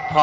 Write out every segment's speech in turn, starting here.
ಹಾ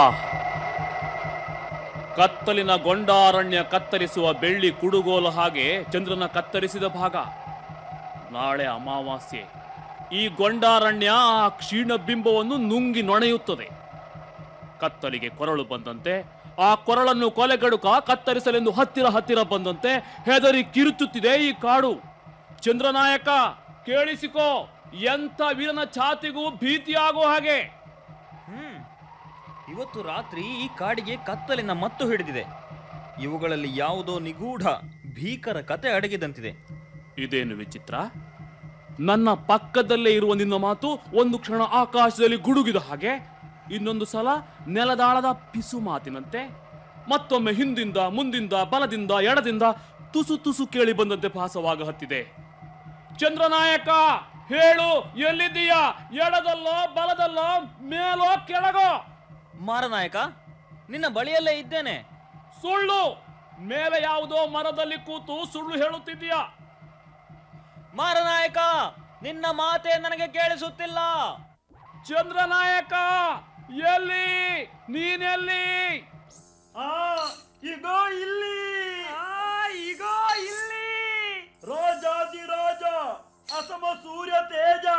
ಕತ್ತಲಿನ ಗೊಂಡಾರಣ್ಯ ಕತ್ತರಿಸುವ ಬೆಳ್ಳಿ ಕುಡುಗೋಲು ಹಾಗೆ ಚಂದ್ರನ ಕತ್ತರಿಸಿದ ಭಾಗ ನಾಳೆ ಅಮಾವಾಸ್ಯೆ ಈ ಗೊಂಡಾರಣ್ಯ ಆ ಕ್ಷೀಣ ಬಿಂಬವನ್ನು ನುಂಗಿ ನೊಣೆಯುತ್ತದೆ ಕತ್ತಲಿಗೆ ಕೊರಳು ಬಂದಂತೆ ಆ ಕೊರಳನ್ನು ಕೊಲೆಗಡುಕ ಕತ್ತರಿಸಲೆಂದು ಹತ್ತಿರ ಹತ್ತಿರ ಬಂದಂತೆ ಹೆದರಿ ಕಿರುಚುತ್ತಿದೆ ಈ ಕಾಡು ಚಂದ್ರನಾಯಕ ಕೇಳಿಸಿಕೋ ಎಂಥ ವೀರನ ಛಾತಿಗೂ ಭೀತಿಯಾಗೋ ಹಾಗೆ ಹ್ಮ್ ಇವತ್ತು ರಾತ್ರಿ ಈ ಕಾಡಿಗೆ ಕತ್ತಲಿನ ಮತ್ತು ಹಿಡಿದಿದೆ ಇವುಗಳಲ್ಲಿ ಯಾವುದೋ ನಿಗೂಢ ಭೀಕರ ಕತೆ ಅಡಗಿದಂತಿದೆ ಇದೇನು ವಿಚಿತ್ರ ನನ್ನ ಪಕ್ಕದಲ್ಲೇ ಇರುವ ನಿನ್ನ ಮಾತು ಒಂದು ಕ್ಷಣ ಆಕಾಶದಲ್ಲಿ ಗುಡುಗಿದ ಹಾಗೆ ಇನ್ನೊಂದು ಸಲ ನೆಲದಾಳದ ಪಿಸು ಮಾತಿನಂತೆ ಮತ್ತೊಮ್ಮೆ ಹಿಂದಿಂದ ಮುಂದಿಂದ ಬಲದಿಂದ ಎಡದಿಂದ ತುಸು ತುಸು ಕೇಳಿ ಬಂದಂತೆ ಭಾಸವಾಗ ಹತ್ತಿದೆ ಚಂದ್ರನಾಯಕ ಹೇಳು ಎಲ್ಲಿದ್ದೀಯಾ ಎಡದಲ್ಲೋ ಬಲದಲ್ಲೋ ಮೇಲೋ ಕೆಳಗೋ ಮಾರನಾಯಕ ನಿನ್ನ ಬಳಿಯಲ್ಲೇ ಇದ್ದೇನೆ ಸುಳ್ಳು ಮೇಲೆ ಯಾವುದೋ ಮರದಲ್ಲಿ ಕೂತು ಸುಳ್ಳು ಹೇಳುತ್ತಿದ್ದೀಯಾ ಮಾರನಾಯಕ ನಿನ್ನ ಮಾತೆ ನನಗೆ ಕೇಳಿಸುತ್ತಿಲ್ಲ ಚಂದ್ರನಾಯಕ ಎಲ್ಲಿ ನೀನೆಲ್ಲಿ ಆ ಇಗೋ ಇಲ್ಲಿ ಈಗೋ ಇಲ್ಲಿ ರಾಜಾದಿ ರಾಜ ಅಸಮ ಸೂರ್ಯ ತೇಜ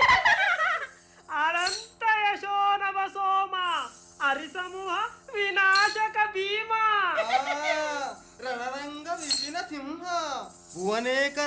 ಅನಂತ ಯಶೋನವ ಸೋಮ ಹರಿಸಮೂಹ ವಿನಾಶಕ ಭೀಮ ರಣರಂಗ ವಿಪಿನ ಸಿಂಹ ಭುವನೇಕ